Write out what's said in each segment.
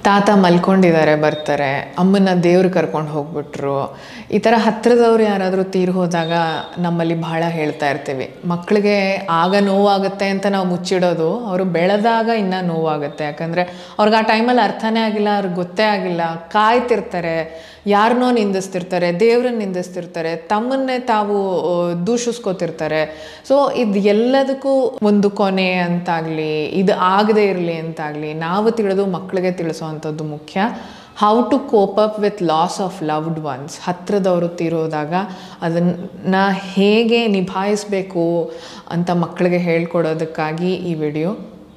ತಾತ ಮಲ್ಕೊಂಡಿದ್ದಾರೆ ಬರ್ತಾರೆ ಅಮ್ಮನ ದೇವ್ರು ಕರ್ಕೊಂಡು ಹೋಗ್ಬಿಟ್ರು ಈ ಥರ ಹತ್ರದವ್ರು ಯಾರಾದರೂ ತೀರ್ ಹೋದಾಗ ನಮ್ಮಲ್ಲಿ ಬಹಳ ಹೇಳ್ತಾ ಇರ್ತೀವಿ ಮಕ್ಕಳಿಗೆ ಆಗ ನೋವಾಗುತ್ತೆ ಅಂತ ನಾವು ಮುಚ್ಚಿಡೋದು ಅವರು ಬೆಳೆದಾಗ ಇನ್ನೂ ನೋವಾಗುತ್ತೆ ಯಾಕಂದರೆ ಅವ್ರಿಗೆ ಆ ಟೈಮಲ್ಲಿ ಅರ್ಥನೇ ಆಗಿಲ್ಲ ಅವ್ರಿಗೆ ಗೊತ್ತೇ ಆಗಿಲ್ಲ ಕಾಯ್ತಿರ್ತಾರೆ ಯಾರನ್ನೋ ನಿಂದಿಸ್ತಿರ್ತಾರೆ ದೇವ್ರನ್ನ ನಿಂದಿಸ್ತಿರ್ತಾರೆ ತಮ್ಮನ್ನೇ ತಾವು ಆ, ದೂಷಿಸ್ಕೋತಿರ್ತಾರೆ ಸೊ ಇದು ಎಲ್ಲದಕ್ಕೂ ಒಂದು ಕೊನೆ ಅಂತಾಗಲಿ ಇದು ಆಗದೇ ಇರಲಿ ಅಂತಾಗಲಿ ನಾವು ತಿಳಿದು ಮಕ್ಕಳಿಗೆ ತಿಳಿಸೋವಂಥದ್ದು ಮುಖ್ಯ how to cope up with loss of loved ones ಹತ್ರದವರು ತೀರೋದಾಗ ಅದನ್ನು ಹೇಗೆ ನಿಭಾಯಿಸಬೇಕು ಅಂತ ಮಕ್ಕಳಿಗೆ ಹೇಳ್ಕೊಡೋದಕ್ಕಾಗಿ ಈ ವಿಡಿಯೋ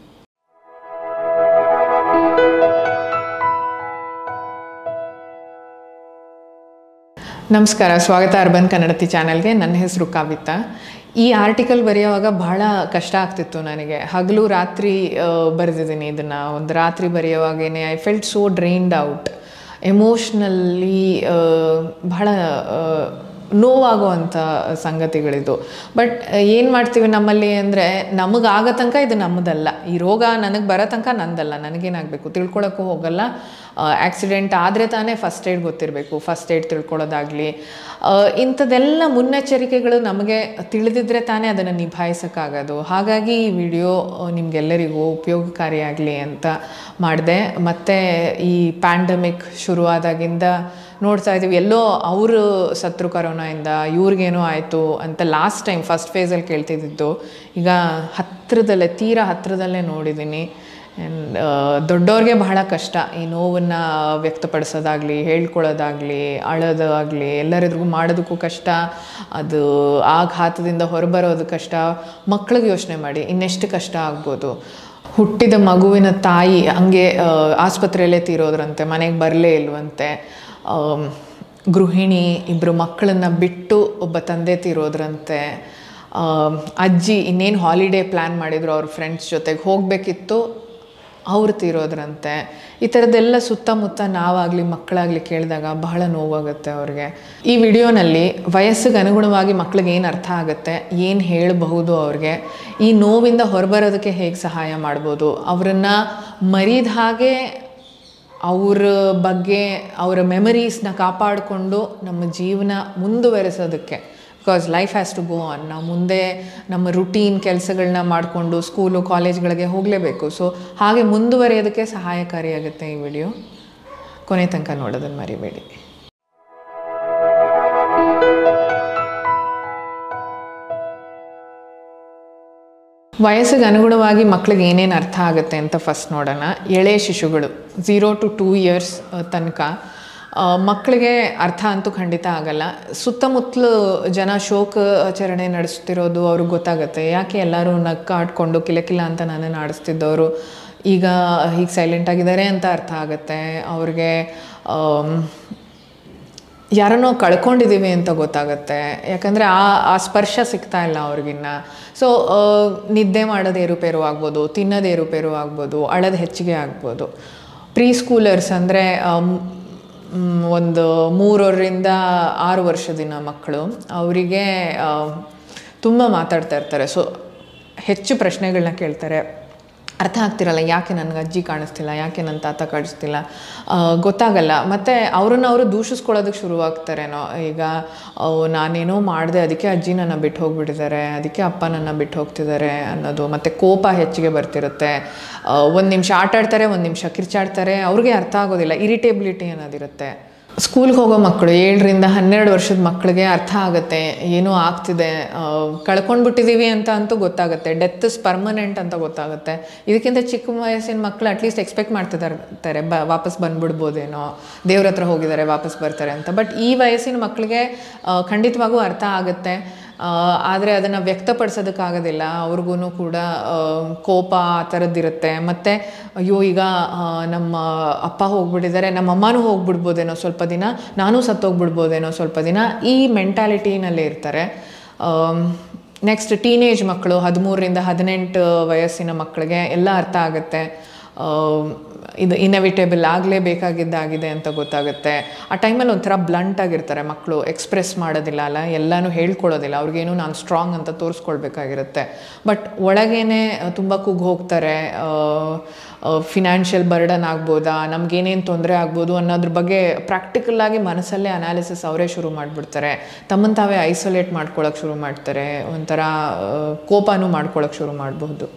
ನಮಸ್ಕಾರ ಸ್ವಾಗತ ಅರ್ಬನ್ ಕನ್ನಡತಿ ಚಾನಲ್ಗೆ ನನ್ನ ಹೆಸರು ಕವಿತಾ ಈ ಆರ್ಟಿಕಲ್ ಬರೆಯುವಾಗ ಬಹಳ ಕಷ್ಟ ಆಗ್ತಿತ್ತು ನನಗೆ ಹಗಲು ರಾತ್ರಿ ಬರೆದಿದ್ದೀನಿ ಇದನ್ನು ಒಂದು ರಾತ್ರಿ ಬರೆಯುವಾಗೇನೆ I felt so drained out emotionally ಬಹಳ ಆ, ನೋವಾಗುವಂಥ ಸಂಗತಿಗಳಿದು ಬಟ್ ಏನು ಮಾಡ್ತೀವಿ ನಮ್ಮಲ್ಲಿ ಅಂದರೆ ನಮಗಾಗೋ ತನಕ ಇದು ನಮ್ಮದಲ್ಲ ಈ ರೋಗ ನನಗೆ ಬರೋ ತನಕ ನಂದಲ್ಲ ನನಗೇನಾಗಬೇಕು ತಿಳ್ಕೊಳಕ್ಕೂ ಹೋಗಲ್ಲ ಆಕ್ಸಿಡೆಂಟ್ ಆದರೆ ತಾನೇ ಫಸ್ಟ್ ಏಡ್ ಗೊತ್ತಿರಬೇಕು ಫಸ್ಟ್ ಏಡ್ ತಿಳ್ಕೊಳ್ಳೋದಾಗಲಿ ಇಂಥದ್ದೆಲ್ಲ ಮುನ್ನೆಚ್ಚರಿಕೆಗಳು ನಮಗೆ ತಿಳಿದಿದ್ರೆ ತಾನೇ ಅದನ್ನು ನಿಭಾಯಿಸೋಕ್ಕಾಗೋದು ಹಾಗಾಗಿ ಈ ವಿಡಿಯೋ ನಿಮಗೆಲ್ಲರಿಗೂ ಉಪಯೋಗಕಾರಿಯಾಗಲಿ ಅಂತ ಮಾಡಿದೆ ಮತ್ತು ಈ ಪ್ಯಾಂಡಮಿಕ್ ಶುರುವಾದಾಗಿಂದ ನೋಡ್ತಾ ಇದ್ದೀವಿ ಎಲ್ಲೋ ಅವರು ಸತ್ರು ಕರೋನಾಯಿಂದ ಇವ್ರಿಗೇನೋ ಆಯಿತು ಅಂತ ಲಾಸ್ಟ್ ಟೈಮ್ ಫಸ್ಟ್ ಫೇಸಲ್ಲಿ ಕೇಳ್ತಿದ್ದಿದ್ದು ಈಗ ಹತ್ತಿರದಲ್ಲೇ ತೀರಾ ಹತ್ತಿರದಲ್ಲೇ ನೋಡಿದ್ದೀನಿ ಆ್ಯಂಡ್ ದೊಡ್ಡವ್ರಿಗೆ ಬಹಳ ಕಷ್ಟ ಈ ನೋವನ್ನು ವ್ಯಕ್ತಪಡಿಸೋದಾಗಲಿ ಹೇಳ್ಕೊಳ್ಳೋದಾಗಲಿ ಅಳೋದಾಗಲಿ ಎಲ್ಲರೆದುರಿಗೂ ಮಾಡೋದಕ್ಕೂ ಕಷ್ಟ ಅದು ಆಘಾತದಿಂದ ಹೊರಬರೋದು ಕಷ್ಟ ಮಕ್ಳಿಗೆ ಯೋಚನೆ ಮಾಡಿ ಇನ್ನೆಷ್ಟು ಕಷ್ಟ ಆಗ್ಬೋದು ಹುಟ್ಟಿದ ಮಗುವಿನ ತಾಯಿ ಹಂಗೆ ಆ, ಆಸ್ಪತ್ರೆಯಲ್ಲೇ ತೀರೋದ್ರಂತೆ ಮನೆಗೆ ಬರಲೇ ಇಲ್ವಂತೆ ಆಮ್, ಗೃಹಿಣಿ ಇಬ್ಬರು ಮಕ್ಕಳನ್ನ ಬಿಟ್ಟು ಒಬ್ಬ ತಂದೆ ತೀರೋದ್ರಂತೆ ಆಮ್, ಅಜ್ಜಿ ಇನ್ನೇನು ಹಾಲಿಡೇ ಪ್ಲ್ಯಾನ್ ಮಾಡಿದ್ರು ಅವ್ರ ಫ್ರೆಂಡ್ಸ್ ಜೊತೆಗೆ ಹೋಗಬೇಕಿತ್ತು ಅವ್ರು ತೀರೋದ್ರಂತೆ ಈ ಥರದ್ದೆಲ್ಲ ಸುತ್ತಮುತ್ತ ನಾವಾಗಲಿ ಮಕ್ಕಳಾಗಲಿ ಕೇಳಿದಾಗ ಬಹಳ ನೋವಾಗುತ್ತೆ ಅವ್ರಿಗೆ ಈ ವಿಡಿಯೋನಲ್ಲಿ ವಯಸ್ಸಿಗೆ ಅನುಗುಣವಾಗಿ ಮಕ್ಳಿಗೆ ಏನು ಅರ್ಥ ಆಗುತ್ತೆ ಏನು ಹೇಳಬಹುದು ಅವ್ರಿಗೆ ಈ ನೋವಿಂದ ಹೊರಬರೋದಕ್ಕೆ ಹೇಗೆ ಸಹಾಯ ಮಾಡ್ಬೋದು ಅವರನ್ನು ಮರಿದ ಹಾಗೆ ಅವ್ರ ಬಗ್ಗೆ ಅವರ ಮೆಮರೀಸ್ನ ಕಾಪಾಡಿಕೊಂಡು ನಮ್ಮ ಜೀವನ ಮುಂದುವರೆಸೋದಕ್ಕೆ because life has to go on ನಾವು ಮುಂದೆ ನಮ್ಮ ರುಟೀನ್ ಕೆಲಸಗಳನ್ನ ಮಾಡಿಕೊಂಡು ಸ್ಕೂಲು ಕಾಲೇಜ್ಗಳಿಗೆ ಹೋಗಲೇಬೇಕು ಸೊ ಹಾಗೆ ಮುಂದುವರಿಯೋದಕ್ಕೆ ಸಹಾಯಕಾರಿಯಾಗುತ್ತೆ ಈ ವಿಡಿಯೋ ಕೊನೆ ತನಕ ನೋಡೋದನ್ನು ಮರಿಬೇಡಿ ವಯಸ್ಸಿಗೆ ಅನುಗುಣವಾಗಿ ಮಕ್ಳಿಗೆ ಏನೇನು ಅರ್ಥ ಆಗುತ್ತೆ ಅಂತ ಫಸ್ಟ್ ನೋಡೋಣ ಎಳೆ ಶಿಶುಗಳು ಝೀರೋ ಟು ಟೂ ಇಯರ್ಸ್ ತನಕ ಆ, ಮಕ್ಕಳಿಗೆ ಅರ್ಥ ಅಂತೂ ಖಂಡಿತ ಆಗಲ್ಲ ಸುತ್ತಮುತ್ತಲು ಜನ ಶೋಕ ಆಚರಣೆ ನಡೆಸ್ತಿರೋದು ಅವ್ರಿಗೆ ಗೊತ್ತಾಗುತ್ತೆ ಯಾಕೆ ಎಲ್ಲರೂ ನಕ್ಕಾಡ್ಕೊಂಡು ಕಿಲ ಕಿಲ ಅಂತ ನನ್ನನ್ನು ಆಡಿಸ್ತಿದ್ದವರು ಈಗ ಹೀಗೆ ಸೈಲೆಂಟ್ ಆಗಿದ್ದಾರೆ ಅಂತ ಅರ್ಥ ಆಗುತ್ತೆ ಅವ್ರಿಗೆ ಆಮ್, ಯಾರನ್ನೋ ಕಳ್ಕೊಂಡಿದ್ದೀವಿ ಅಂತ ಗೊತ್ತಾಗುತ್ತೆ ಯಾಕಂದರೆ ಆ ಆ ಸ್ಪರ್ಶ ಸಿಗ್ತಾ ಇಲ್ಲ ಅವ್ರಿಗಿನ್ನ ಸೊ ನಿದ್ದೆ ಮಾಡೋದು ಏರುಪೇರು ಆಗ್ಬೋದು ತಿನ್ನೋದು ಏರುಪೇರು ಆಗ್ಬೋದು ಅಳದು ಹೆಚ್ಚಿಗೆ ಆಗ್ಬೋದು ಪ್ರೀ ಸ್ಕೂಲರ್ಸ್ ಅಂದರೆ ಒಂದು ಮೂರರಿಂದ ಆರು ವರ್ಷದಿನ ಮಕ್ಕಳು ಅವರಿಗೆ ತುಂಬ ಮಾತಾಡ್ತಾ ಇರ್ತಾರೆ ಸೊ ಹೆಚ್ಚು ಪ್ರಶ್ನೆಗಳನ್ನ ಕೇಳ್ತಾರೆ ಅರ್ಥ ಆಗ್ತಿರಲ್ಲ ಯಾಕೆ ನನಗೆ ಅಜ್ಜಿ ಕಾಣಿಸ್ತಿಲ್ಲ ಯಾಕೆ ನನ್ನ ತಾತ ಕಾಣಿಸ್ತಿಲ್ಲ ಆ, ಗೊತ್ತಾಗಲ್ಲ ಮತ್ತು ಅವ್ರನ್ನ ಅವರು ದೂಷಿಸ್ಕೊಳ್ಳೋದಕ್ಕೆ ಶುರುವಾಗ್ತಾರೇನೋ ಈಗ ಅವ್ ನಾನೇನೋ ಮಾಡಿದೆ ಅದಕ್ಕೆ ಅಜ್ಜಿ ನನ್ನ ಬಿಟ್ಟು ಹೋಗ್ಬಿಟ್ಟಿದ್ದಾರೆ ಅದಕ್ಕೆ ಅಪ್ಪ ನನ್ನ ಬಿಟ್ಟು ಹೋಗ್ತಿದ್ದಾರೆ ಅನ್ನೋದು ಮತ್ತು ಕೋಪ ಹೆಚ್ಚಿಗೆ ಬರ್ತಿರುತ್ತೆ ಒಂದು ನಿಮಿಷ ಆಟ ಆಡ್ತಾರೆ ಒಂದು ನಿಮಿಷ ಕಿರ್ಚಾಡ್ತಾರೆ ಅವ್ರಿಗೆ ಅರ್ಥ ಆಗೋದಿಲ್ಲ ಇರಿಟೇಬಿಲಿಟಿ ಅನ್ನೋದಿರುತ್ತೆ ಸ್ಕೂಲ್ಗೆ ಹೋಗೋ ಮಕ್ಕಳು ಏಳರಿಂದ ಹನ್ನೆರಡು ವರ್ಷದ ಮಕ್ಕಳಿಗೆ ಅರ್ಥ ಆಗುತ್ತೆ ಏನೋ ಆಗ್ತಿದೆ ಆ, ಕಳ್ಕೊಂಡ್ಬಿಟ್ಟಿದ್ದೀವಿ ಅಂತ ಅಂತೂ ಗೊತ್ತಾಗುತ್ತೆ ಡೆತ್ ಇಸ್ ಪರ್ಮನೆಂಟ್ ಅಂತ ಗೊತ್ತಾಗುತ್ತೆ ಇದಕ್ಕಿಂತ ಚಿಕ್ಕ ವಯಸ್ಸಿನ ಮಕ್ಕಳು ಅಟ್ಲೀಸ್ಟ್ ಎಕ್ಸ್ಪೆಕ್ಟ್ ಮಾಡ್ತಿದ್ದಾರೆ ಬ ವಾಪಸ್ ಬಂದ್ಬಿಡ್ಬೋದೇನೋ ದೇವ್ರ ಹತ್ರ ಹೋಗಿದ್ದಾರೆ ವಾಪಸ್ ಬರ್ತಾರೆ ಅಂತ ಬಟ್ ಈ ವಯಸ್ಸಿನ ಮಕ್ಕಳಿಗೆ ಆ, ಖಂಡಿತವಾಗೂ ಅರ್ಥ ಆಗುತ್ತೆ ಆದರೆ ಅದನ್ನು ವ್ಯಕ್ತಪಡಿಸೋದಕ್ಕಾಗೋದಿಲ್ಲ ಅವ್ರಿಗೂ ಕೂಡ ಆ, ಕೋಪ ಆ ಥರದ್ದಿರುತ್ತೆ ಮತ್ತು ಅಯ್ಯೋ ಈಗ ಆ, ನಮ್ಮ ಅಪ್ಪ ಹೋಗ್ಬಿಟ್ಟಿದ್ದಾರೆ ನಮ್ಮ ಅಮ್ಮನೂ ಹೋಗ್ಬಿಡ್ಬೋದೇನೋ ಸ್ವಲ್ಪ ದಿನ ನಾನೂ ಸತ್ತೋಗ್ಬಿಡ್ಬೋದೇನೋ ಸ್ವಲ್ಪ ದಿನ ಈ ಮೆಂಟ್ಯಾಲಿಟಿನಲ್ಲೇ ಇರ್ತಾರೆ ನೆಕ್ಸ್ಟ್ ಟೀನೇಜ್ ಮಕ್ಕಳು ಹದಿಮೂರರಿಂದ ಹದಿನೆಂಟು ವಯಸ್ಸಿನ ಮಕ್ಕಳಿಗೆ ಎಲ್ಲ ಅರ್ಥ ಆಗುತ್ತೆ ಆ, ಇದು ಇನವಿಟೇಬಲ್ ಆಗಲೇಬೇಕಾಗಿದ್ದಾಗಿದೆ ಅಂತ ಗೊತ್ತಾಗುತ್ತೆ ಆ ಟೈಮಲ್ಲಿ ಒಂಥರ ಬ್ಲಂಟ್ ಆಗಿರ್ತಾರೆ ಮಕ್ಕಳು ಎಕ್ಸ್ಪ್ರೆಸ್ ಮಾಡೋದಿಲ್ಲ ಅಲ್ಲ ಎಲ್ಲನೂ ಹೇಳ್ಕೊಳ್ಳೋದಿಲ್ಲ ಅವ್ರಿಗೇನು ನಾನು ಸ್ಟ್ರಾಂಗ್ ಅಂತ ತೋರಿಸ್ಕೊಳ್ಬೇಕಾಗಿರುತ್ತೆ ಬಟ್ ಒಳಗೇನೆ ತುಂಬ ಕುಗ್ಗಿ ಹೋಗ್ತಾರೆ ಆ, ಫಿನಾನ್ಷಿಯಲ್ ಬರ್ಡನ್ ಆಗ್ಬೋದಾ ನಮ್ಗೇನೇನು ತೊಂದರೆ ಆಗ್ಬೋದು ಅನ್ನೋದ್ರ ಬಗ್ಗೆ ಪ್ರಾಕ್ಟಿಕಲ್ ಆಗಿ ಮನಸ್ಸಲ್ಲೇ ಅನಾಲಿಸಿಸ್ ಅವರೇ ಶುರು ಮಾಡಿಬಿಡ್ತಾರೆ ತಮ್ಮನ್ನು ತಾವೇ ಐಸೋಲೇಟ್ ಮಾಡ್ಕೊಳಕ್ಕೆ ಶುರು ಮಾಡ್ತಾರೆ ಒಂಥರ ಆ, ಕೋಪನೂ ಮಾಡ್ಕೊಳಕ್ಕೆ ಶುರು ಮಾಡಬಹುದು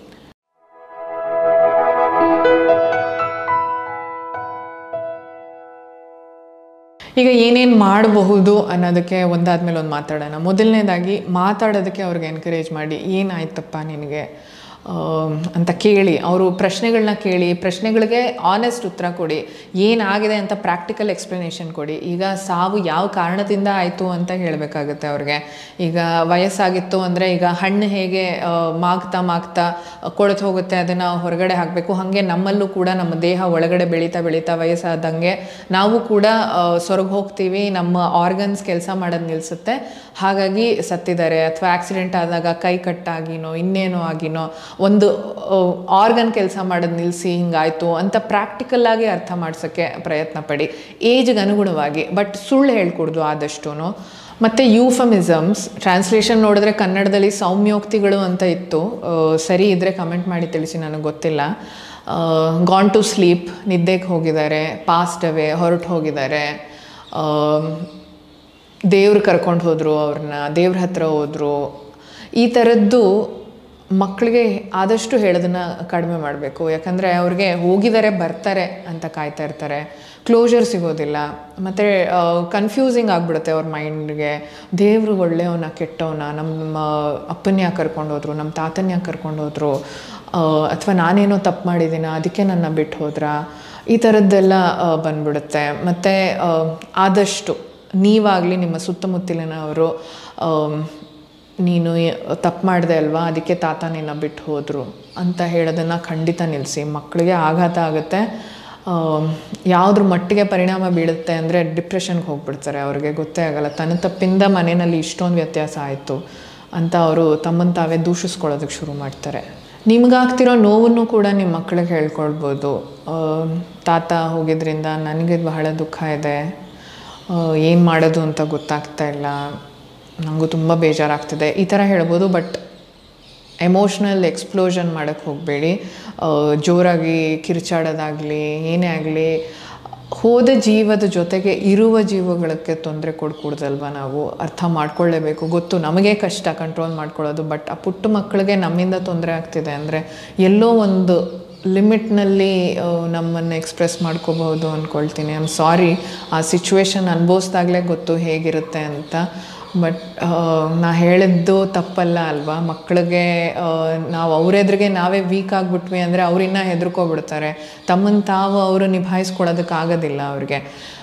ಈಗ ಏನೇನು ಮಾಡಬಹುದು ಅನ್ನೋದಕ್ಕೆ ಒಂದಾದ್ಮೇಲೆ ಒಂದು ಮಾತಾಡೋಣ ಮೊದಲನೇದಾಗಿ ಮಾತಾಡೋದಕ್ಕೆ ಅವ್ರಿಗೆ ಎನ್ಕರೇಜ್ ಮಾಡಿ ಏನಾಯ್ತಪ್ಪ ನಿನಗೆ ಆಮ್, ಅಂತ ಕೇಳಿ ಅವರು ಪ್ರಶ್ನೆಗಳನ್ನ ಕೇಳಿ ಪ್ರಶ್ನೆಗಳಿಗೆ ಆನೆಸ್ಟ್ ಉತ್ತರ ಕೊಡಿ ಏನಾಗಿದೆ ಅಂತ ಪ್ರಾಕ್ಟಿಕಲ್ ಎಕ್ಸ್ಪ್ಲನೇಷನ್ ಕೊಡಿ ಈಗ ಸಾವು ಯಾವ ಕಾರಣದಿಂದ ಆಯಿತು ಅಂತ ಹೇಳಬೇಕಾಗುತ್ತೆ ಅವ್ರಿಗೆ ಈಗ ವಯಸ್ಸಾಗಿತ್ತು ಅಂದರೆ ಈಗ ಹಣ್ಣು ಹೇಗೆ ಆ, ಮಾಗ್ತಾ ಮಾಗ್ತಾ ಕೊಳೆತು ಹೋಗುತ್ತೆ ಅದನ್ನು ಹೊರಗಡೆ ಹಾಕಬೇಕು ಹಾಗೆ ನಮ್ಮಲ್ಲೂ ಕೂಡ ನಮ್ಮ ದೇಹ ಒಳಗಡೆ ಬೆಳೀತಾ ಬೆಳೀತಾ ವಯಸ್ಸಾದಂಗೆ ನಾವು ಕೂಡ ಸೊರಗಿ ಹೋಗ್ತೀವಿ ನಮ್ಮ ಆರ್ಗನ್ಸ್ ಕೆಲಸ ಮಾಡೋದು ನಿಲ್ಲಿಸುತ್ತೆ ಹಾಗಾಗಿ ಸತ್ತಿದ್ದಾರೆ ಅಥವಾ ಆಕ್ಸಿಡೆಂಟ್ ಆದಾಗ ಕೈ ಕಟ್ಟಾಗಿನೋ ಇನ್ನೇನೋ ಆಗಿನೋ ಒಂದು ಆರ್ಗನ್ ಕೆಲಸ ಮಾಡೋದು ನಿಲ್ಲಿಸಿ ಹಿಂಗಾಯ್ತು ಅಂತ ಪ್ರಾಕ್ಟಿಕಲ್ ಆಗಿ ಅರ್ಥ ಮಾಡ್ಸೋಕ್ಕೆ ಪ್ರಯತ್ನ ಪಡಿ ಏಜ್ಗೆ ಅನುಗುಣವಾಗಿ ಬಟ್ ಸುಳ್ಳು ಹೇಳ್ಕೊಡ್ದು ಆದಷ್ಟು ಮತ್ತು ಯೂಫಮಿಸಮ್ಸ್ ಟ್ರಾನ್ಸ್ಲೇಷನ್ ನೋಡಿದ್ರೆ ಕನ್ನಡದಲ್ಲಿ ಸೌಮ್ಯೋಕ್ತಿಗಳು ಅಂತ ಇತ್ತು ಆ, ಸರಿ ಇದ್ದರೆ ಕಮೆಂಟ್ ಮಾಡಿ ತಿಳಿಸಿ ನನಗೆ ಗೊತ್ತಿಲ್ಲ ಗಾನ್ ಟು ಸ್ಲೀಪ್ ನಿದ್ದೆಗೆ ಹೋಗಿದ್ದಾರೆ ಪಾಸ್ಟ್ ಅವೇ ಹೊರಟು ಹೋಗಿದ್ದಾರೆ ದೇವ್ರು ಕರ್ಕೊಂಡು ಹೋದರು ಅವ್ರನ್ನ ದೇವ್ರ ಹತ್ರ ಹೋದರು ಈ ಥರದ್ದು ಮಕ್ಕಳಿಗೆ ಆದಷ್ಟು ಹೇಳೋದನ್ನ ಕಡಿಮೆ ಮಾಡಬೇಕು ಯಾಕಂದರೆ ಅವ್ರಿಗೆ ಹೋಗಿದ್ದಾರೆ ಬರ್ತಾರೆ ಅಂತ ಕಾಯ್ತಾ ಇರ್ತಾರೆ ಕ್ಲೋಜರ್ ಸಿಗೋದಿಲ್ಲ ಮತ್ತು ಕನ್ಫ್ಯೂಸಿಂಗ್ ಆಗಿಬಿಡುತ್ತೆ ಅವ್ರ ಮೈಂಡ್ಗೆ ದೇವರು ಒಳ್ಳೆಯವನ ಕೆಟ್ಟವನ ನಮ್ಮ ಅಪ್ಪನ ಯಾಕೆ ಕರ್ಕೊಂಡು ಹೋದ್ರು ನಮ್ಮ ತಾತನ ಯಾಕೆ ಕರ್ಕೊಂಡು ಹೋದ್ರು ಅಥವಾ ನಾನೇನೋ ತಪ್ಪು ಮಾಡಿದ್ದೀನ ಅದಕ್ಕೆ ನನ್ನ ಬಿಟ್ಟು ಹೋದ್ರಾ ಈ ಥರದ್ದೆಲ್ಲ ಆ, ಬಂದ್ಬಿಡುತ್ತೆ ಮತ್ತು ಆದಷ್ಟು ನೀವಾಗಲಿ ನಿಮ್ಮ ಸುತ್ತಮುತ್ತಲಿನವರು ಆಮ್, ನೀನು ತಪ್ಪು ಮಾಡಿದೆ ಅಲ್ವಾ ಅದಕ್ಕೆ ತಾತ ನಿನ್ನ ಬಿಟ್ಟು ಹೋದರು ಅಂತ ಹೇಳೋದನ್ನು ಖಂಡಿತ ನಿಲ್ಲಿಸಿ ಮಕ್ಕಳಿಗೆ ಆಘಾತ ಆಗುತ್ತೆ ಆಮ್, ಯಾವುದ್ರ ಮಟ್ಟಿಗೆ ಪರಿಣಾಮ ಬೀಳುತ್ತೆ ಅಂದರೆ ಡಿಪ್ರೆಷನ್ಗೆ ಹೋಗ್ಬಿಡ್ತಾರೆ ಅವ್ರಿಗೆ ಗೊತ್ತೇ ಆಗಲ್ಲ ತನ್ನ ತಪ್ಪಿಂದ ಮನೆಯಲ್ಲಿ ಇಷ್ಟೊಂದು ವ್ಯತ್ಯಾಸ ಆಯಿತು ಅಂತ ಅವರು ತಮ್ಮನ್ನು ತಾವೇ ದೂಷಿಸ್ಕೊಳ್ಳೋದಕ್ಕೆ ಶುರು ಮಾಡ್ತಾರೆ ನಿಮ್ಗಾಗ್ತಿರೋ ನೋವನ್ನು ಕೂಡ ನಿಮ್ಮ ಮಕ್ಕಳಿಗೆ ಹೇಳ್ಕೊಳ್ಬೋದು ಆಮ್, ತಾತ ಹೋಗಿದ್ರಿಂದ ನನಗೆ ಬಹಳ ದುಃಖ ಇದೆ ಏನು ಮಾಡೋದು ಅಂತ ಗೊತ್ತಾಗ್ತಾ ಇಲ್ಲ ನನಗೂ ತುಂಬ ಬೇಜಾರಾಗ್ತಿದೆ ಈ ಥರ ಹೇಳ್ಬೋದು ಬಟ್ ಎಮೋಷ್ನಲ್ ಎಕ್ಸ್ಪ್ಲೋಷನ್ ಮಾಡೋಕ್ಕೆ ಹೋಗಬೇಡಿ ಜೋರಾಗಿ ಕಿರ್ಚಾಡೋದಾಗಲಿ ಏನೇ ಆಗಲಿ ಹೋದ ಜೀವದ ಜೊತೆಗೆ ಇರುವ ಜೀವಗಳಿಗೆ ತೊಂದರೆ ಕೊಡ್ಕೂಡ್ದಲ್ವ ನಾವು ಅರ್ಥ ಮಾಡ್ಕೊಳ್ಳೇಬೇಕು ಗೊತ್ತು ನಮಗೆ ಕಷ್ಟ ಕಂಟ್ರೋಲ್ ಮಾಡ್ಕೊಳ್ಳೋದು ಬಟ್ ಆ ಪುಟ್ಟ ಮಕ್ಕಳಿಗೆ ನಮ್ಮಿಂದ ತೊಂದರೆ ಆಗ್ತಿದೆ ಅಂದರೆ ಎಲ್ಲೋ ಒಂದು ಲಿಮಿಟ್ನಲ್ಲಿ ನಮ್ಮನ್ನು ಎಕ್ಸ್ಪ್ರೆಸ್ ಮಾಡ್ಕೋಬಹುದು ಅಂದ್ಕೊಳ್ತೀನಿ ಐ ಆಮ್ ಸಾರಿ ಆ ಸಿಚುವೇಶನ್ ಅನುಭವಿಸ್ದಾಗಲೇ ಗೊತ್ತು ಹೇಗಿರುತ್ತೆ ಅಂತ ಬಟ್ ನಾ ಹೇಳಿದ್ದು ತಪ್ಪಲ್ಲ ಅಲ್ವಾ ಮಕ್ಕಳಿಗೆ ನಾವು ಅವ್ರೆದ್ರಿಗೆ ನಾವೇ ವೀಕ್ ಆಗಿಬಿಟ್ವಿ ಅಂದರೆ ಅವರಿನ್ನ ಹೆದರ್ಕೊಬಿಡ್ತಾರೆ ತಮ್ಮನ್ನು ತಾವು ಅವರು ನಿಭಾಯಿಸ್ಕೊಳ್ಳೋದಕ್ಕಾಗೋದಿಲ್ಲ ಅವ್ರಿಗೆ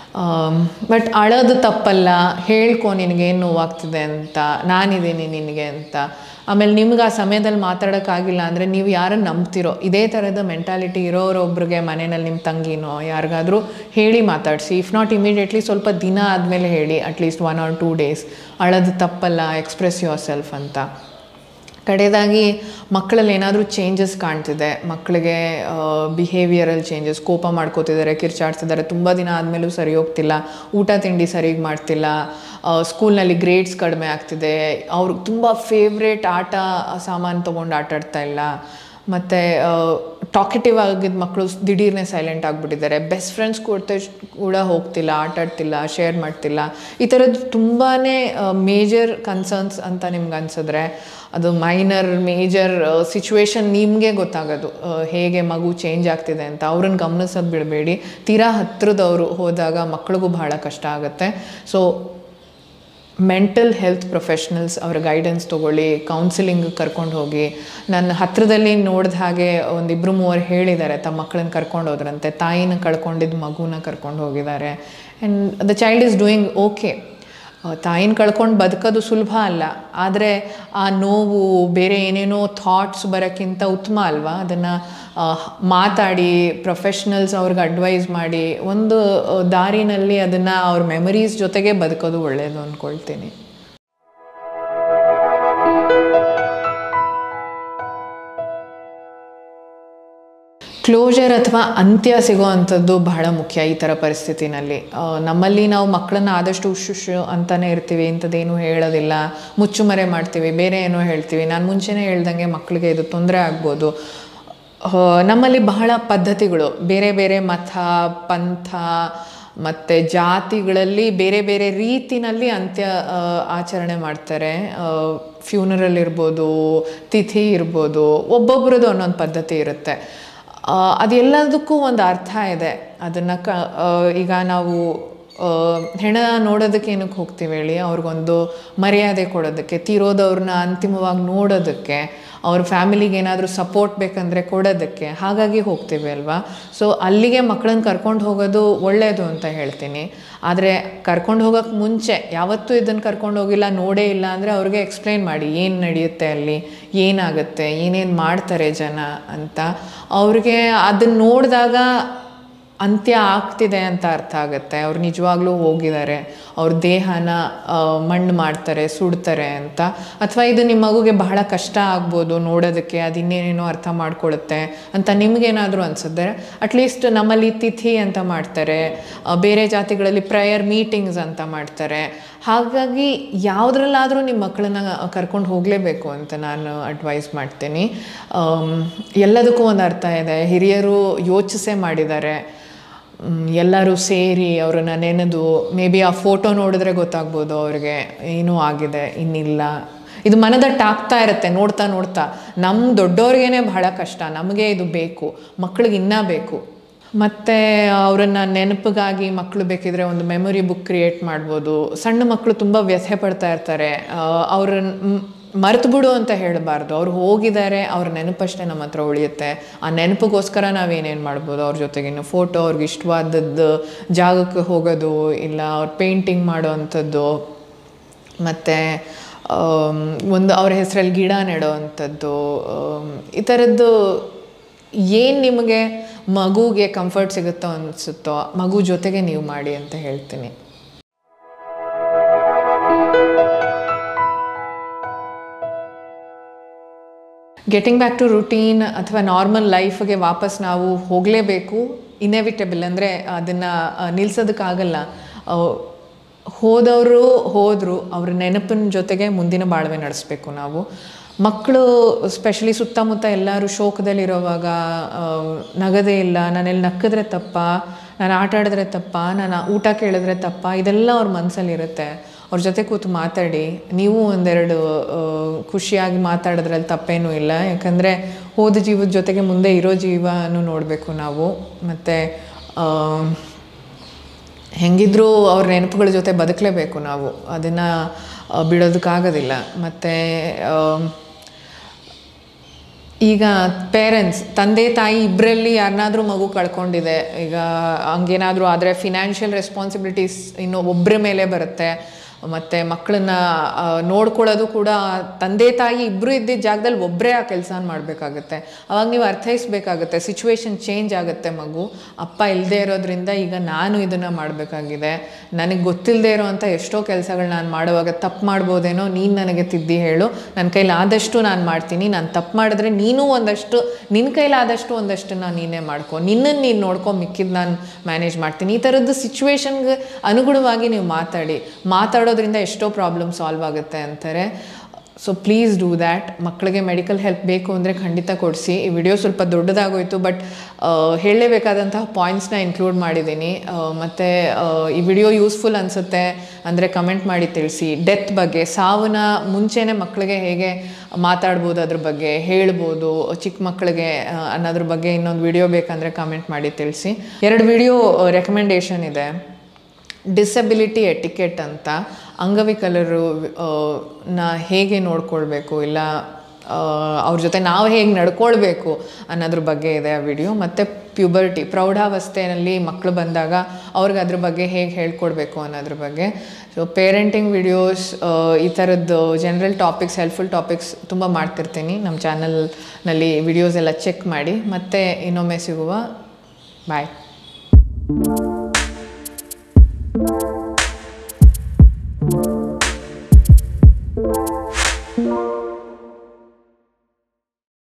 ಬಟ್ ಅಳೋದು ತಪ್ಪಲ್ಲ ಹೇಳ್ಕೊ ನಿನಗೇನು ನೋವಾಗ್ತಿದೆ ಅಂತ ನಾನಿದ್ದೀನಿ ನಿನಗೆ ಅಂತ ಆಮೇಲೆ ನಿಮ್ಗೆ ಆ ಸಮಯದಲ್ಲಿ ಮಾತಾಡೋಕ್ಕಾಗಿಲ್ಲ ಅಂದರೆ ನೀವು ಯಾರನ್ನು ನಂಬ್ತಿರೋ ಇದೇ ಥರದ ಮೆಂಟಾಲಿಟಿ ಇರೋರೊಬ್ರಿಗೆ ಮನೆಯಲ್ಲಿ ನಿಮ್ಮ ತಂಗಿನೋ ಯಾರಿಗಾದರೂ ಹೇಳಿ ಮಾತಾಡಿಸಿ ಇಫ್ ನಾಟ್ ಇಮಿಡಿಯೇಟ್ಲಿ ಸ್ವಲ್ಪ ದಿನ ಆದಮೇಲೆ ಹೇಳಿ at least one or two days ಅಳೋದು ತಪ್ಪಲ್ಲ ಎಕ್ಸ್ಪ್ರೆಸ್ ಯುವರ್ ಸೆಲ್ಫ್ ಅಂತ ಕಡೆಯದಾಗಿ ಮಕ್ಕಳಲ್ಲಿ ಏನಾದರೂ ಚೇಂಜಸ್ ಕಾಣ್ತಿದೆ ಮಕ್ಕಳಿಗೆ ಬಿಹೇವಿಯರಲ್ ಚೇಂಜಸ್ ಕೋಪ ಮಾಡ್ಕೋತಿದ್ದಾರೆ ಕಿರ್ಚಾಡ್ತಿದ್ದಾರೆ ತುಂಬ ದಿನ ಆದಮೇಲೂ ಸರಿ ಹೋಗ್ತಿಲ್ಲ ಊಟ ತಿಂಡಿ ಸರಿಗೆ ಮಾಡ್ತಿಲ್ಲ ಸ್ಕೂಲ್ನಲ್ಲಿ ಗ್ರೇಡ್ಸ್ ಕಡಿಮೆ ಆಗ್ತಿದೆ ಅವ್ರಿಗೆ ತುಂಬ ಫೇವ್ರೇಟ್ ಆಟ ಸಾಮಾನು ತೊಗೊಂಡು ಆಟ ಆಡ್ತಾ ಇಲ್ಲ ಮತ್ತು ಟಾಕೆಟಿವ್ ಆಗಿದ್ದ ಮಕ್ಕಳು ದಿಢೀರ್ನೆ ಸೈಲೆಂಟ್ ಆಗಿಬಿಟ್ಟಿದ್ದಾರೆ ಬೆಸ್ಟ್ ಫ್ರೆಂಡ್ಸ್ ಕೊಡ್ತಾ ಕೂಡ ಹೋಗ್ತಿಲ್ಲ ಆಟ ಆಡ್ತಿಲ್ಲ ಶೇರ್ ಮಾಡ್ತಿಲ್ಲ ಈ ಥರದ್ದು ತುಂಬಾ ಮೇಜರ್ ಕನ್ಸರ್ನ್ಸ್ ಅಂತ ನಿಮ್ಗೆ ಅನ್ಸಿದ್ರೆ ಅದು ಮೈನರ್ ಮೇಜರ್ ಸಿಚುವೇಶನ್ ನಿಮಗೆ ಗೊತ್ತಾಗೋದು ಆ, ಹೇಗೆ ಮಗು ಚೇಂಜ್ ಆಗ್ತಿದೆ ಅಂತ ಅವ್ರನ್ನ ಗಮನಿಸೋದು ಬಿಡಬೇಡಿ ತೀರಾ ಹತ್ರದವರು ಹೋದಾಗ ಮಕ್ಳಿಗೂ ಬಹಳ ಕಷ್ಟ ಆಗುತ್ತೆ ಸೊ ಮೆಂಟಲ್ ಹೆಲ್ತ್ ಪ್ರೊಫೆಷ್ನಲ್ಸ್ ಅವರ ಗೈಡೆನ್ಸ್ ತೊಗೊಳ್ಳಿ ಕೌನ್ಸಿಲಿಂಗ್ ಕರ್ಕೊಂಡು ಹೋಗಿ ನನ್ನ ಹತ್ರದಲ್ಲಿ ನೋಡಿದ ಹಾಗೆ ಒಂದಿಬ್ಬರು ಮೂವರು ಹೇಳಿದ್ದಾರೆ ತಮ್ಮ ಮಕ್ಕಳನ್ನ ಕರ್ಕೊಂಡು ಹೋದ್ರಂತೆ ತಾಯಿನ ಕಳ್ಕೊಂಡಿದ್ದ ಮಗುನ ಕರ್ಕೊಂಡು ಹೋಗಿದ್ದಾರೆ and the child is doing okay ತಾಯಿನ ಕಳ್ಕೊಂಡು ಬದುಕೋದು ಸುಲಭ ಅಲ್ಲ ಆದರೆ ಆ ನೋವು ಬೇರೆ ಏನೇನೋ ಥಾಟ್ಸ್ ಬರೋಕ್ಕಿಂತ ಉತ್ತಮ ಅಲ್ವಾ ಅದನ್ನು ಮಾತಾಡಿ ಪ್ರೊಫೆಷ್ನಲ್ಸ್ ಅವ್ರಿಗೆ ಅಡ್ವೈಸ್ ಮಾಡಿ ಒಂದು ಆ, ದಾರಿನಲ್ಲಿ ಅದನ್ನು ಅವ್ರ ಮೆಮರೀಸ್ ಜೊತೆಗೆ ಬದುಕೋದು ಒಳ್ಳೆಯದು ಅಂದ್ಕೊಳ್ತೀನಿ ಕ್ಲೋಜರ್ ಅಥವಾ ಅಂತ್ಯ ಸಿಗೋ ಅಂಥದ್ದು ಬಹಳ ಮುಖ್ಯ ಈ ಥರ ಪರಿಸ್ಥಿತಿನಲ್ಲಿ ಆ, ನಮ್ಮಲ್ಲಿ ನಾವು ಮಕ್ಕಳನ್ನ ಆದಷ್ಟು ಉಶುಶು ಅಂತಾನೆ ಇರ್ತೀವಿ ಇಂಥದ್ದೇನು ಹೇಳೋದಿಲ್ಲ ಮುಚ್ಚುಮರೆ ಮಾಡ್ತೀವಿ ಬೇರೆ ಏನೋ ಹೇಳ್ತೀವಿ ನಾನು ಮುಂಚೆನೇ ಹೇಳ್ದಂಗೆ ಮಕ್ಕಳಿಗೆ ಇದು ತೊಂದರೆ ಆಗ್ಬೋದು ಆ, ನಮ್ಮಲ್ಲಿ ಬಹಳ ಪದ್ಧತಿಗಳು ಬೇರೆ ಬೇರೆ ಮತ ಪಂಥ ಮತ್ತು ಜಾತಿಗಳಲ್ಲಿ ಬೇರೆ ಬೇರೆ ರೀತಿನಲ್ಲಿ ಅಂತ್ಯ ಆ, ಆಚರಣೆ ಮಾಡ್ತಾರೆ ಫ್ಯೂನರಲ್ ಇರ್ಬೋದು ತಿಥಿ ಇರ್ಬೋದು ಒಬ್ಬೊಬ್ರದ್ದು ಒಂದೊಂದು ಪದ್ಧತಿ ಇರುತ್ತೆ ಆ, ಅದೆಲ್ಲದಕ್ಕೂ ಒಂದು ಅರ್ಥ ಇದೆ ಅದನ್ನು ಕ ಆ, ಈಗ ನಾವು ಆ, ಹೆಣ ನೋಡೋದಕ್ಕೆ ಏನಕ್ಕೆ ಹೋಗ್ತೀವಿ ಹೇಳಿ ಅವ್ರಿಗೊಂದು ಮರ್ಯಾದೆ ಕೊಡೋದಕ್ಕೆ ತೀರೋದವ್ರನ್ನ ಅಂತಿಮವಾಗಿ ನೋಡೋದಕ್ಕೆ ಅವ್ರ ಫ್ಯಾಮಿಲಿಗೆ ಏನಾದರೂ ಸಪೋರ್ಟ್ ಬೇಕಂದರೆ ಕೊಡೋದಕ್ಕೆ ಹಾಗಾಗಿ ಹೋಗ್ತೀವಿ ಅಲ್ವಾ ಸೊ ಅಲ್ಲಿಗೆ ಮಕ್ಕಳನ್ನ ಕರ್ಕೊಂಡು ಹೋಗೋದು ಒಳ್ಳೆಯದು ಅಂತ ಹೇಳ್ತೀನಿ ಆದರೆ ಕರ್ಕೊಂಡು ಹೋಗೋಕ್ಕೆ ಮುಂಚೆ ಯಾವತ್ತೂ ಇದನ್ನು ಕರ್ಕೊಂಡು ಹೋಗಿಲ್ಲ ನೋಡೇ ಇಲ್ಲ ಅಂದರೆ ಅವ್ರಿಗೆ ಎಕ್ಸ್ಪ್ಲೈನ್ ಮಾಡಿ ಏನು ನಡೆಯುತ್ತೆ ಅಲ್ಲಿ ಏನಾಗುತ್ತೆ ಏನೇನು ಮಾಡ್ತಾರೆ ಜನ ಅಂತ ಅವ್ರಿಗೆ ಅದನ್ನು ನೋಡಿದಾಗ ಅಂತ್ಯ ಆಗ್ತಿದೆ ಅಂತ ಅರ್ಥ ಆಗುತ್ತೆ ಅವ್ರು ನಿಜವಾಗ್ಲೂ ಹೋಗಿದ್ದಾರೆ ಅವ್ರ ದೇಹನ ಆ, ಮಣ್ಣು ಮಾಡ್ತಾರೆ ಸುಡ್ತಾರೆ ಅಂತ ಅಥವಾ ಇದು ನಿಮ್ಮ ಮಗುಗೆ ಬಹಳ ಕಷ್ಟ ಆಗ್ಬೋದು ನೋಡೋದಕ್ಕೆ ಅದು ಇನ್ನೇನೇನೋ ಅರ್ಥ ಮಾಡ್ಕೊಳ್ಳುತ್ತೆ ಅಂತ ನಿಮಗೇನಾದರೂ ಅನ್ಸಿದ್ರೆ ಅಟ್ಲೀಸ್ಟ್ ನಮ್ಮಲ್ಲಿ ತಿಥಿ ಅಂತ ಮಾಡ್ತಾರೆ ಆ, ಬೇರೆ ಜಾತಿಗಳಲ್ಲಿ ಪ್ರಯರ್ ಮೀಟಿಂಗ್ಸ್ ಅಂತ ಮಾಡ್ತಾರೆ ಹಾಗಾಗಿ ಯಾವುದ್ರಲ್ಲಾದರೂ ನಿಮ್ಮ ಮಕ್ಕಳನ್ನ ಕರ್ಕೊಂಡು ಹೋಗಲೇಬೇಕು ಅಂತ ನಾನು ಅಡ್ವೈಸ್ ಮಾಡ್ತೀನಿ ಆಮ್, ಎಲ್ಲದಕ್ಕೂ ಒಂದು ಅರ್ಥ ಇದೆ ಹಿರಿಯರು ಯೋಚಿಸೇ ಮಾಡಿದ್ದಾರೆ ಮ್, ಎಲ್ಲರೂ ಸೇರಿ ಅವರನ್ನು ನೆನೆದು ಮೇ ಬಿ ಆ ಫೋಟೋ ನೋಡಿದ್ರೆ ಗೊತ್ತಾಗ್ಬೋದು ಅವ್ರಿಗೆ ಏನೂ ಆಗಿದೆ ಇನ್ನಿಲ್ಲ ಇದು ಮನದಟ್ಟಾಗ್ತಾ ಇರುತ್ತೆ ನೋಡ್ತಾ ನೋಡ್ತಾ ನಮ್ಮ ದೊಡ್ಡವ್ರಿಗೇನೆ ಬಹಳ ಕಷ್ಟ ನಮಗೆ ಇದು ಬೇಕು ಮಕ್ಳಿಗೆ ಇನ್ನೂ ಬೇಕು ಮತ್ತು ಅವರನ್ನು ನೆನಪಿಗಾಗಿ ಮಕ್ಕಳು ಬೇಕಿದ್ರೆ ಒಂದು ಮೆಮೊರಿ ಬುಕ್ ಕ್ರಿಯೇಟ್ ಮಾಡ್ಬೋದು ಸಣ್ಣ ಮಕ್ಕಳು ತುಂಬ ವ್ಯಥೆ ಪಡ್ತಾ ಇರ್ತಾರೆ ಅವ್ರನ್ನ ಮರೆತು ಬಿಡು ಅಂತ ಹೇಳಬಾರ್ದು ಅವ್ರು ಹೋಗಿದ್ದಾರೆ ಅವ್ರ ನೆನಪಷ್ಟೇ ನಮ್ಮ ಹತ್ರ ಉಳಿಯುತ್ತೆ ಆ ನೆನಪಿಗೋಸ್ಕರ ನಾವೇನೇನು ಮಾಡ್ಬೋದು ಅವ್ರ ಜೊತೆಗೆ ಇನ್ನು ಫೋಟೋ ಅವ್ರಿಗೆ ಇಷ್ಟವಾದದ್ದು ಜಾಗಕ್ಕೆ ಹೋಗೋದು ಇಲ್ಲ ಅವ್ರು ಪೇಂಟಿಂಗ್ ಮಾಡೋ ಅಂಥದ್ದು ಮತ್ತು ಒಂದು ಅವ್ರ ಹೆಸರಲ್ಲಿ ಗಿಡ ನೆಡೋ ಅಂಥದ್ದು ಆಮ್, ಈ ಥರದ್ದು ಏನು ನಿಮಗೆ ಮಗುಗೆ ಕಂಫರ್ಟ್ ಸಿಗುತ್ತೋ ಅನಿಸುತ್ತೋ ಮಗು ಜೊತೆಗೆ ನೀವು ಮಾಡಿ ಅಂತ ಹೇಳ್ತೀನಿ ಗೆಟಿಂಗ್ ಬ್ಯಾಕ್ ಟು ರುಟೀನ್ ಅಥವಾ ನಾರ್ಮಲ್ ಲೈಫ್ಗೆ ವಾಪಸ್ ನಾವು ಹೋಗಲೇಬೇಕು ಇನೆವಿಟಬಲ್ ಅಂದರೆ ಅದನ್ನು ನಿಲ್ಸೋದಕ್ಕಾಗಲ್ಲ ಹೋದವರು ಹೋದರು ಅವ್ರ ನೆನಪಿನ ಜೊತೆಗೆ ಮುಂದಿನ ಬಾಳ್ವೆ ನಡೆಸಬೇಕು ನಾವು ಮಕ್ಕಳು ಸ್ಪೆಷಲಿ ಸುತ್ತಮುತ್ತ ಎಲ್ಲರೂ ಶೋಕದಲ್ಲಿರೋವಾಗ ಆ, ನಗದೇ ಇಲ್ಲ ನಾನೆಲ್ಲಿ ನಕ್ಕಿದ್ರೆ ತಪ್ಪ ನಾನು ಆಟ ಆಡಿದ್ರೆ ತಪ್ಪ ನಾನು ಊಟ ಕೇಳಿದ್ರೆ ತಪ್ಪ ಇದೆಲ್ಲ ಅವ್ರ ಮನಸ್ಸಲ್ಲಿರುತ್ತೆ ಅವ್ರ ಜೊತೆ ಕೂತು ಮಾತಾಡಿ ನೀವು ಒಂದೆರಡು ಆ, ಖುಷಿಯಾಗಿ ಮಾತಾಡೋದ್ರಲ್ಲಿ ತಪ್ಪೇನೂ ಇಲ್ಲ ಯಾಕಂದರೆ ಹೋದ ಜೀವದ ಜೊತೆಗೆ ಮುಂದೆ ಇರೋ ಜೀವನೂ ನೋಡಬೇಕು ನಾವು ಮತ್ತು ಹೆಂಗಿದ್ರೂ ಅವ್ರ ನೆನಪುಗಳ ಜೊತೆ ಬದುಕಲೇಬೇಕು ನಾವು ಅದನ್ನು ಬಿಡೋದಕ್ಕಾಗೋದಿಲ್ಲ ಮತ್ತು ಈಗ ಪೇರೆಂಟ್ಸ್ ತಂದೆ ತಾಯಿ ಇಬ್ಬರಲ್ಲಿ ಯಾರನ್ನಾದ್ರೂ ಮಗು ಕಳ್ಕೊಂಡಿದೆ ಈಗ ಹಂಗೇನಾದರೂ ಆದರೆ ಫಿನಾನ್ಷಿಯಲ್ ರೆಸ್ಪಾನ್ಸಿಬಿಲಿಟೀಸ್ ಇನ್ನು ಒಬ್ಬರ ಮೇಲೆ ಬರುತ್ತೆ ಮತ್ತು ಮಕ್ಕಳನ್ನ ಆ, ನೋಡ್ಕೊಳ್ಳೋದು ಕೂಡ ತಂದೆ ತಾಯಿ ಇಬ್ಬರು ಇದ್ದಿದ್ದ ಜಾಗದಲ್ಲಿ ಒಬ್ಬರೇ ಆ ಕೆಲಸ ಮಾಡಬೇಕಾಗುತ್ತೆ ಅವಾಗ ನೀವು ಅರ್ಥೈಸ್ಬೇಕಾಗುತ್ತೆ ಸಿಚುವೇಶನ್ ಚೇಂಜ್ ಆಗುತ್ತೆ ಮಗು ಅಪ್ಪ ಇಲ್ಲದೆ ಇರೋದ್ರಿಂದ ಈಗ ನಾನು ಇದನ್ನು ಮಾಡಬೇಕಾಗಿದೆ ನನಗೆ ಗೊತ್ತಿಲ್ಲದೆ ಇರೋವಂಥ ಎಷ್ಟೋ ಕೆಲಸಗಳು ನಾನು ಮಾಡುವಾಗ ತಪ್ಪು ಮಾಡ್ಬೋದೇನೋ ನೀನು ನನಗೆ ತಿದ್ದಿ ಹೇಳು ನನ್ನ ಕೈಲಿ ಆದಷ್ಟು ನಾನು ಮಾಡ್ತೀನಿ ನಾನು ತಪ್ಪು ಮಾಡಿದ್ರೆ ನೀನು ಒಂದಷ್ಟು ನಿನ್ನ ಕೈಲಾದಷ್ಟು ಒಂದಷ್ಟನ್ನು ನೀನೇ ಮಾಡ್ಕೊ ನಿನ್ನನ್ನು ನೀನು ನೋಡ್ಕೊ ಮಿಕ್ಕಿದ್ದು ನಾನು ಮ್ಯಾನೇಜ್ ಮಾಡ್ತೀನಿ ಈ ಥರದ್ದು ಸಿಚುವೇಶನ್ಗೆ ಅನುಗುಣವಾಗಿ ನೀವು ಮಾತಾಡಿ ಮಾತಾಡೋದ್ರಿಂದ ಎಷ್ಟೋ ಪ್ರಾಬ್ಲಮ್ ಸಾಲ್ವ್ ಆಗುತ್ತೆ ಅಂತಾರೆ ಸೊ ಪ್ಲೀಸ್ ಡೂ ದ್ಯಾಟ್ ಮಕ್ಕಳಿಗೆ ಮೆಡಿಕಲ್ ಹೆಲ್ಪ್ ಬೇಕು ಅಂದರೆ ಖಂಡಿತ ಕೊಡಿಸಿ ಈ ವಿಡಿಯೋ ಸ್ವಲ್ಪ ದೊಡ್ಡದಾಗೋಯ್ತು ಬಟ್ ಹೇಳಲೇಬೇಕಾದಂತಹ ಪಾಯಿಂಟ್ಸ್ನ ಇನ್ಕ್ಲೂಡ್ ಮಾಡಿದ್ದೀನಿ ಮತ್ತು ಈ ವಿಡಿಯೋ ಯೂಸ್ಫುಲ್ ಅನಿಸುತ್ತೆ ಅಂದರೆ ಕಮೆಂಟ್ ಮಾಡಿ ತಿಳಿಸಿ ಡೆತ್ ಬಗ್ಗೆ ಸಾವನ್ನ ಮುಂಚೆನೇ ಮಕ್ಕಳಿಗೆ ಹೇಗೆ ಮಾತಾಡ್ಬೋದು ಅದ್ರ ಬಗ್ಗೆ ಹೇಳ್ಬೋದು ಚಿಕ್ಕ ಮಕ್ಕಳಿಗೆ ಆ, ಅನ್ನೋದ್ರ ಬಗ್ಗೆ ಇನ್ನೊಂದು ವಿಡಿಯೋ ಬೇಕಂದರೆ ಕಮೆಂಟ್ ಮಾಡಿ ತಿಳಿಸಿ ಎರಡು ವಿಡಿಯೋ ರೆಕಮೆಂಡೇಷನ್ ಇದೆ ಡಿಸಬಿಲಿಟಿ ಎಟಿಕೆಟ್ ಅಂತ ಅಂಗವಿಕಲರು ಆ, ನ ಹೇಗೆ ನೋಡ್ಕೊಳ್ಬೇಕು ಇಲ್ಲ ಆ, ಅವ್ರ ಜೊತೆ ನಾವು ಹೇಗೆ ನಡ್ಕೊಳ್ಬೇಕು ಅನ್ನೋದ್ರ ಬಗ್ಗೆ ಇದೆ ಆ ವಿಡಿಯೋ ಮತ್ತು ಪ್ಯೂಬರ್ಟಿ ಪ್ರೌಢಾವಸ್ಥೆಯಲ್ಲಿ ಮಕ್ಕಳು ಬಂದಾಗ ಅವ್ರಿಗೆ ಅದ್ರ ಬಗ್ಗೆ ಹೇಗೆ ಹೇಳ್ಕೊಡ್ಬೇಕು ಅನ್ನೋದ್ರ ಬಗ್ಗೆ ಸೊ ಪೇರೆಂಟಿಂಗ್ ವಿಡಿಯೋಸ್ ಈ ಥರದ್ದು ಜನರಲ್ ಟಾಪಿಕ್ಸ್ ಹೆಲ್ಪ್ಫುಲ್ ಟಾಪಿಕ್ಸ್ ತುಂಬ ಮಾಡ್ತಿರ್ತೀನಿ ನಮ್ಮ ಚಾನಲ್ನಲ್ಲಿ ವಿಡಿಯೋಸ್ ಎಲ್ಲ ಚೆಕ್ ಮಾಡಿ ಮತ್ತೆ ಇನ್ನೊಮ್ಮೆ ಸಿಗುವ ಬಾಯ್